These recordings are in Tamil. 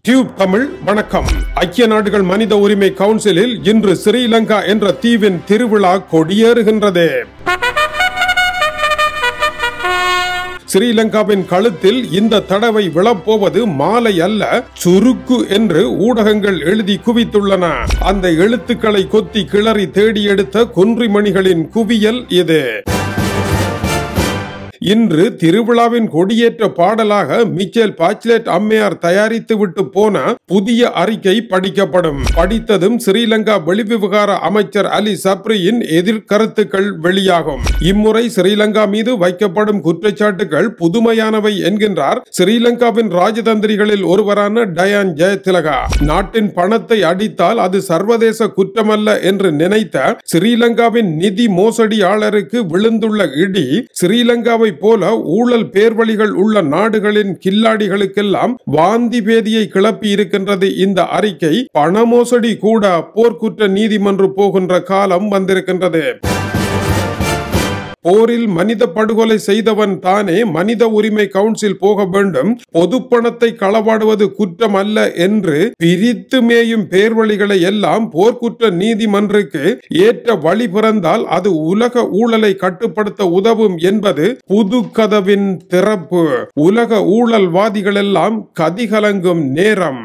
டியூப் தமிழ் வணக்கம் ஐக்கிய நாடுகள் மனித உரிமை கவுன்சிலில் இன்று ஸ்ரீலங்கா என்ற தீவின் திருவிழா கொடியேறுகின்றது ஸ்ரீலங்காவின் கழுத்தில் இந்த தடவை விழப்போவது மாலை அல்ல சுருக்கு என்று ஊடகங்கள் எழுதி குவித்துள்ளன அந்த எழுத்துக்களை கொத்தி கிளறி தேடி எடுத்த குன்றிமணிகளின் குவியல் இது இன்று திருவிழாவின் கொடியேற்ற பாடலாக மிச்சேல் பாச்லேட் அம்மையார் தயாரித்து விட்டு போன புதிய அறிக்கை படிக்கப்படும் படித்ததும் ஸ்ரீலங்கா வெளிவிவகார அமைச்சர் அலி சப்ரியின் எதிர்கருத்துக்கள் வெளியாகும் இம்முறை ஸ்ரீலங்கா மீது வைக்கப்படும் குற்றச்சாட்டுகள் புதுமையானவை என்கின்றார் ஸ்ரீலங்காவின் ராஜதந்திரிகளில் ஒருவரான டயான் ஜெயதிலகா நாட்டின் பணத்தை அடித்தால் அது சர்வதேச குற்றமல்ல என்று நினைத்த ஸ்ரீலங்காவின் நிதி மோசடியாளருக்கு விழுந்துள்ள இடி ஸ்ரீலங்காவை போல ஊழல் பேர்வழிகள் உள்ள நாடுகளின் கில்லாடிகளுக்கெல்லாம் வாந்தி பேதியை கிளப்பி இருக்கின்றது இந்த அறிக்கை பண மோசடி கூட போர்க்குற்ற நீதிமன்று போகின்ற காலம் வந்திருக்கின்றது போரில் மனித படுகொலை செய்தவன் தானே மனித உரிமை கவுன்சில் போக வேண்டும் பொது பணத்தை களவாடுவது குற்றம் அல்ல என்று பிரித்து மேயும் பேர்வழிகளை எல்லாம் போர்க்குற்ற நீதிமன்றுக்கு ஏற்ற வழி பிறந்தால் அது உலக ஊழலை கட்டுப்படுத்த உதவும் என்பது புது கதவின் திறப்பு உலக ஊழல்வாதிகள் எல்லாம் கதிகலங்கும் நேரம்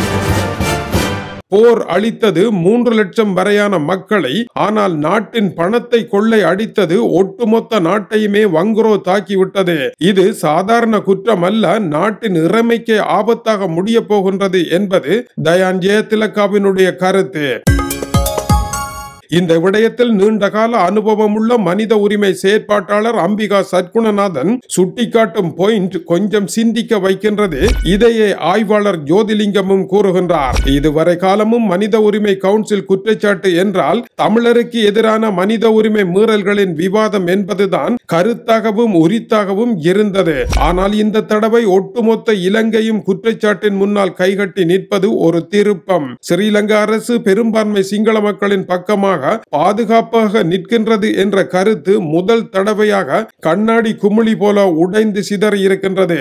போர் அளித்தது மூன்று லட்சம் வரையான மக்களை ஆனால் நாட்டின் பணத்தை கொள்ளை அடித்தது ஒட்டுமொத்த நாட்டையுமே வங்குரோ தாக்கிவிட்டது இது சாதாரண குற்றம் அல்ல நாட்டின் இறைமைக்கே ஆபத்தாக முடிய போகின்றது என்பது தயான் ஜெயதிலகாவினுடைய கருத்து இந்த விடயத்தில் நீண்டகால அனுபவமுள்ள மனித உரிமை செயற்பாட்டாளர் அம்பிகா சத்குணநாதன் சுட்டிக்காட்டும் பாயிண்ட் கொஞ்சம் சிந்திக்க வைக்கின்றது இதையே ஆய்வாளர் ஜோதிலிங்கமும் கூறுகின்றார் இதுவரை காலமும் மனித உரிமை கவுன்சில் குற்றச்சாட்டு என்றால் தமிழருக்கு எதிரான மனித உரிமை மீறல்களின் விவாதம் என்பதுதான் கருத்தாகவும் உரித்தாகவும் இருந்தது ஆனால் இந்த தடவை ஒட்டுமொத்த இலங்கையும் குற்றச்சாட்டின் முன்னால் கைகட்டி நிற்பது ஒரு திருப்பம் ஸ்ரீலங்கா அரசு பெரும்பான்மை சிங்கள மக்களின் பக்கமாக பாதுகாப்பாக நிற்கின்றது என்ற கருத்து முதல் தடவையாக கண்ணாடி குமிழி போல உடைந்து சிதறி இருக்கின்றது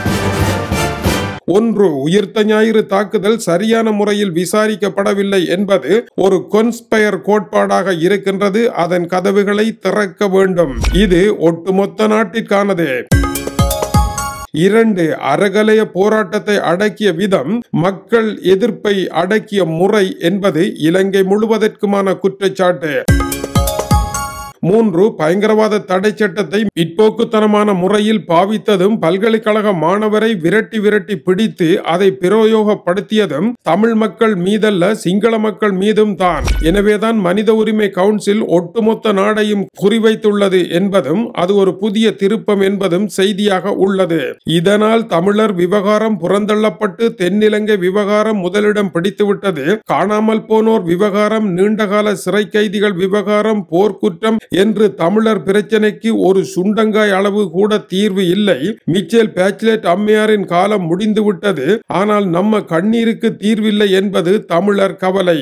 ஒன்று உயிர்த்த ஞாயிறு தாக்குதல் சரியான முறையில் விசாரிக்கப்படவில்லை என்பது ஒரு கொன்ஸ்பயர் கோட்பாடாக இருக்கின்றது அதன் கதவுகளை திறக்க வேண்டும் இது ஒட்டுமொத்த நாட்டிற்கானது இரண்டு அறகலைய போராட்டத்தை அடக்கிய விதம் மக்கள் எதிர்ப்பை அடக்கிய முறை என்பது இலங்கை முழுவதற்குமான குற்றச்சாட்டு மூன்று பயங்கரவாத தடை சட்டத்தை பிற்போக்குத்தனமான முறையில் பாவித்ததும் பல்கலைக்கழக மாணவரை விரட்டி விரட்டி பிடித்து அதை பிரயோகப்படுத்தியதும் தமிழ் மக்கள் மீதல்ல சிங்கள மக்கள் மீதும் தான் எனவேதான் மனித உரிமை கவுன்சில் ஒட்டுமொத்த நாடையும் குறிவைத்துள்ளது என்பதும் அது ஒரு புதிய திருப்பம் என்பதும் செய்தியாக உள்ளது இதனால் தமிழர் விவகாரம் புறந்தள்ளப்பட்டு தென்னிலங்கை விவகாரம் முதலிடம் பிடித்துவிட்டது காணாமல் போனோர் விவகாரம் நீண்டகால சிறை கைதிகள் விவகாரம் போர்க்குற்றம் என்று தமிழர் பிரச்சனைக்கு ஒரு சுண்டங்காய் அளவு கூட தீர்வு இல்லை மிச்சேல் பேச்லேட் அம்மையாரின் காலம் முடிந்துவிட்டது ஆனால் நம்ம கண்ணீருக்கு தீர்வில்லை என்பது தமிழர் கவலை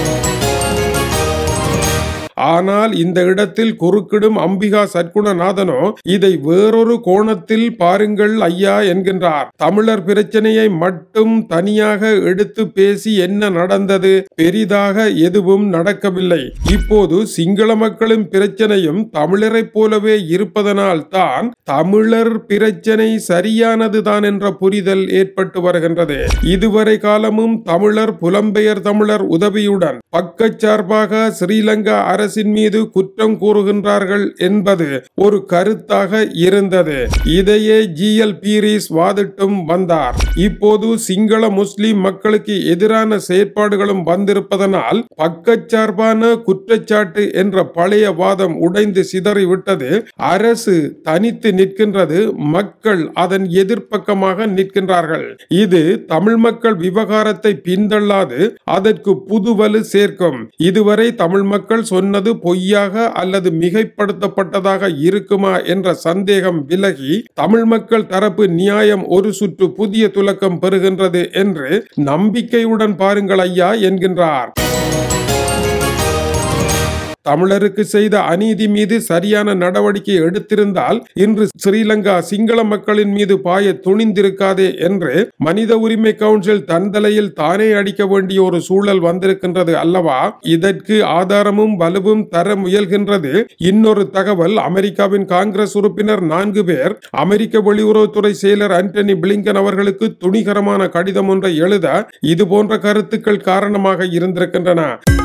ஆனால் இந்த இடத்தில் குறுக்கிடும் அம்பிகா சற்குணநாதனோ இதை வேறொரு கோணத்தில் பாருங்கள் ஐயா என்கின்றார் தமிழர் பிரச்சனையை மட்டும் தனியாக எடுத்து பேசி என்ன நடந்தது பெரிதாக எதுவும் நடக்கவில்லை இப்போது சிங்கள மக்களின் பிரச்சனையும் தமிழரை போலவே இருப்பதனால் தான் தமிழர் பிரச்சனை சரியானதுதான் என்ற புரிதல் ஏற்பட்டு வருகின்றது இதுவரை காலமும் தமிழர் புலம்பெயர் தமிழர் உதவியுடன் பக்கச்சார்பாக ஸ்ரீலங்கா அரசு அரசின் மீது குற்றம் கூறுகின்றார்கள் என்பது ஒரு கருத்தாக இருந்தது இதையே ஜி எல் பீரிஸ் வாதிட்டும் வந்தார் இப்போது சிங்கள முஸ்லிம் மக்களுக்கு எதிரான செயற்பாடுகளும் வந்திருப்பதனால் பக்கச்சார்பான குற்றச்சாட்டு என்ற பழைய வாதம் உடைந்து சிதறிவிட்டது அரசு தனித்து நிற்கின்றது மக்கள் அதன் எதிர்ப்பக்கமாக நிற்கின்றார்கள் இது தமிழ் மக்கள் விவகாரத்தை பின்தள்ளாது அதற்கு புதுவலு சேர்க்கும் இதுவரை தமிழ் மக்கள் சொன்ன சொன்னது பொய்யாக அல்லது மிகைப்படுத்தப்பட்டதாக இருக்குமா என்ற சந்தேகம் விலகி தமிழ் மக்கள் தரப்பு நியாயம் ஒரு சுற்று புதிய துலக்கம் பெறுகின்றது என்று நம்பிக்கையுடன் பாருங்கள் ஐயா என்கின்றார் தமிழருக்கு செய்த அநீதி மீது சரியான நடவடிக்கை எடுத்திருந்தால் இன்று ஸ்ரீலங்கா சிங்கள மக்களின் மீது பாய துணிந்திருக்காதே என்று மனித உரிமை கவுன்சில் தன் தலையில் தானே அடிக்க வேண்டிய ஒரு சூழல் வந்திருக்கின்றது அல்லவா இதற்கு ஆதாரமும் வலுவும் தர முயல்கின்றது இன்னொரு தகவல் அமெரிக்காவின் காங்கிரஸ் உறுப்பினர் நான்கு பேர் அமெரிக்க வெளியுறவுத்துறை செயலர் ஆண்டனி பிளிங்கன் அவர்களுக்கு துணிகரமான கடிதம் ஒன்றை எழுத இது போன்ற கருத்துக்கள் காரணமாக இருந்திருக்கின்றன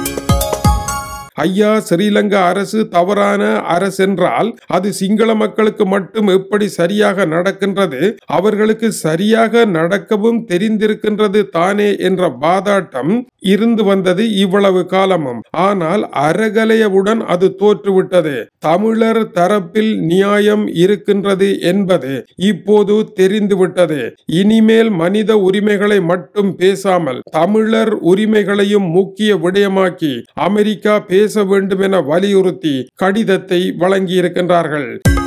ஐயா ஸ்ரீலங்கா அரசு தவறான அரசென்றால் அது சிங்கள மக்களுக்கு மட்டும் எப்படி சரியாக நடக்கின்றது அவர்களுக்கு சரியாக நடக்கவும் தெரிந்திருக்கின்றது தானே என்ற வாதாட்டம் இருந்து வந்தது இவ்வளவு காலமும் ஆனால் அறகலையவுடன் அது தோற்றுவிட்டது தமிழர் தரப்பில் நியாயம் இருக்கின்றது என்பது இப்போது தெரிந்துவிட்டது இனிமேல் மனித உரிமைகளை மட்டும் பேசாமல் தமிழர் உரிமைகளையும் முக்கிய விடயமாக்கி அமெரிக்கா பேச வேண்டும் என வலியுறுத்தி கடிதத்தை வழங்கியிருக்கின்றார்கள்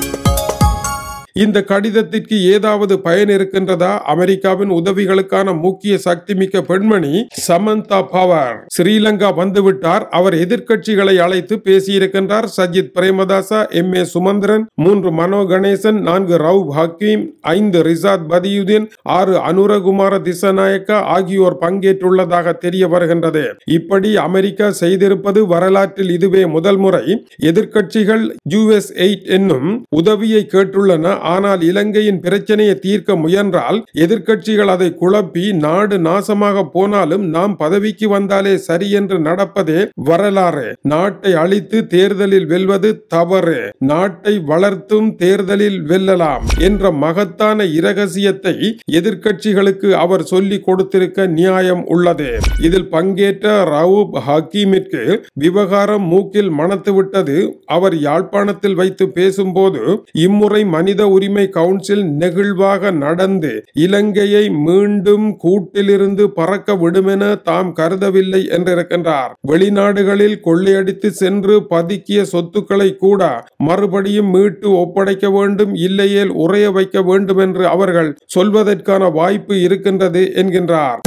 இந்த கடிதத்திற்கு ஏதாவது பயன் இருக்கின்றதா அமெரிக்காவின் உதவிகளுக்கான முக்கிய சக்தி மிக்க பெண்மணி சமந்தா பவர் ஸ்ரீலங்கா வந்துவிட்டார் அவர் எதிர்க்கட்சிகளை அழைத்து பேசியிருக்கின்றார் சஜித் பிரேமதாசா எம் ஏ சுமந்திரன் மூன்று மனோ கணேசன் நான்கு ரவ் ஹக்கீம் ஐந்து ரிசாத் பதியுதீன் ஆறு அனுரகுமார திசநாயக்கா ஆகியோர் பங்கேற்றுள்ளதாக தெரிய வருகின்றது இப்படி அமெரிக்கா செய்திருப்பது வரலாற்றில் இதுவே முதல் முறை எதிர்க்கட்சிகள் யூஎஸ் எயிட் என்னும் உதவியை கேட்டுள்ளன ஆனால் இலங்கையின் பிரச்சனையை தீர்க்க முயன்றால் எதிர்க்கட்சிகள் அதை குழப்பி நாடு நாசமாக போனாலும் நாம் பதவிக்கு வந்தாலே சரி என்று நடப்பதே வரலாறு நாட்டை அழித்து தேர்தலில் வெல்வது தவறு நாட்டை வளர்த்தும் தேர்தலில் வெல்லலாம் என்ற மகத்தான இரகசியத்தை எதிர்க்கட்சிகளுக்கு அவர் சொல்லி கொடுத்திருக்க நியாயம் உள்ளது இதில் பங்கேற்ற ரவுப் ஹக்கீமிற்கு விவகாரம் மூக்கில் மணத்து விட்டது அவர் யாழ்ப்பாணத்தில் வைத்து பேசும்போது இம்முறை மனித உரிமை கவுன்சில் நெகிழ்வாக நடந்து இலங்கையை மீண்டும் கூட்டிலிருந்து பறக்க விடுமென தாம் கருதவில்லை என்றிருக்கின்றார் வெளிநாடுகளில் கொள்ளையடித்து சென்று பதுக்கிய சொத்துக்களை கூட மறுபடியும் மீட்டு ஒப்படைக்க வேண்டும் இல்லையேல் உறைய வைக்க வேண்டும் என்று அவர்கள் சொல்வதற்கான வாய்ப்பு இருக்கின்றது என்கின்றார்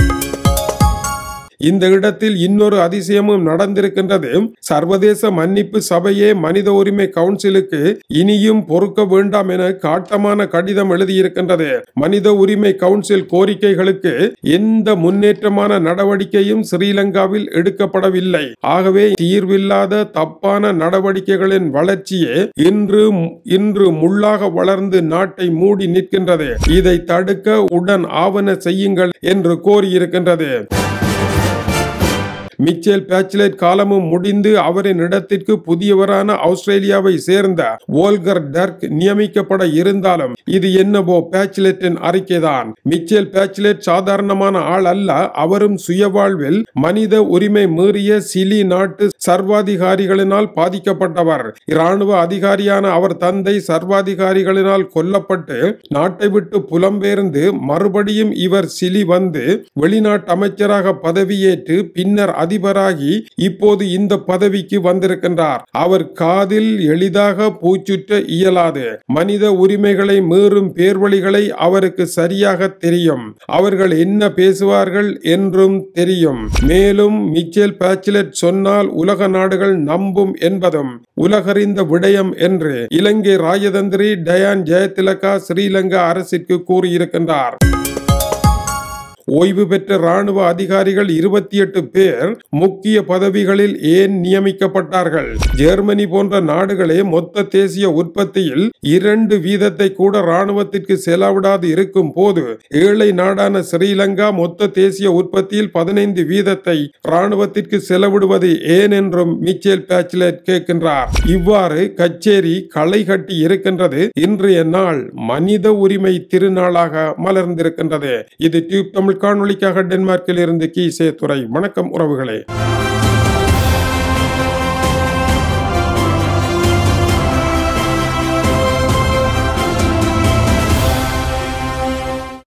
இந்த இடத்தில் இன்னொரு அதிசயமும் நடந்திருக்கின்றது சர்வதேச மன்னிப்பு சபையே மனித உரிமை கவுன்சிலுக்கு இனியும் பொறுக்க வேண்டாம் என காட்டமான கடிதம் எழுதியிருக்கின்றது மனித உரிமை கவுன்சில் கோரிக்கைகளுக்கு எந்த முன்னேற்றமான நடவடிக்கையும் ஸ்ரீலங்காவில் எடுக்கப்படவில்லை ஆகவே தீர்வில்லாத தப்பான நடவடிக்கைகளின் வளர்ச்சியே இன்று இன்று முள்ளாக வளர்ந்து நாட்டை மூடி நிற்கின்றது இதை தடுக்க உடன் ஆவண செய்யுங்கள் என்று கோரியிருக்கின்றது மிச்சேல் பேச்சுலேட் காலமும் முடிந்து அவரின் இடத்திற்கு புதியவரான ஆஸ்திரேலியாவை சேர்ந்த வோல்கர் டர்க் நியமிக்கப்பட இருந்தாலும் இது என்னவோ பேச்சுலேட்டின் அறிக்கைதான் மிச்சேல் பேச்சுலேட் சாதாரணமான ஆள் அல்ல அவரும் சுயவாழ்வில் மனித உரிமை மீறிய சிலி நாட்டு சர்வாதிகாரிகளினால் பாதிக்கப்பட்டவர் இராணுவ அதிகாரியான அவர் தந்தை சர்வாதிகாரிகளினால் கொல்லப்பட்டு நாட்டை விட்டு புலம்பெயர்ந்து மறுபடியும் இவர் சிலி வந்து வெளிநாட்டு அமைச்சராக பதவியேற்று பின்னர் அதிபராகி இப்போது இந்த பதவிக்கு வந்திருக்கின்றார் அவர் காதில் எளிதாக பூச்சுற்ற இயலாது மனித உரிமைகளை மீறும் பேர்வழிகளை அவருக்கு சரியாக தெரியும் அவர்கள் என்ன பேசுவார்கள் என்றும் தெரியும் மேலும் மிச்சேல் பேச்சுலட் சொன்னால் உலக நாடுகள் நம்பும் என்பதும் உலகறிந்த விடயம் என்று இலங்கை ராஜதந்திரி டயான் ஜெயதிலகா ஸ்ரீலங்கா அரசிற்கு கூறியிருக்கின்றார் ஓய்வு பெற்ற ராணுவ அதிகாரிகள் இருபத்தி எட்டு பேர் முக்கிய பதவிகளில் ஏன் நியமிக்கப்பட்டார்கள் ஜெர்மனி போன்ற நாடுகளே மொத்த தேசிய உற்பத்தியில் இரண்டு வீதத்தை கூட ராணுவத்திற்கு செலவிடாது இருக்கும் போது ஏழை நாடான ஸ்ரீலங்கா மொத்த தேசிய உற்பத்தியில் பதினைந்து வீதத்தை ராணுவத்திற்கு செலவிடுவது ஏன் என்றும் மிச்சேல் பேச்சுலட் கேட்கின்றார் இவ்வாறு கச்சேரி களை கட்டி இருக்கின்றது இன்றைய நாள் மனித உரிமை திருநாளாக மலர்ந்திருக்கின்றது இது டியூப் தமிழ் காணொளிக்காக டென்மார்க்கில் இருந்து கீசே துறை வணக்கம் உறவுகளே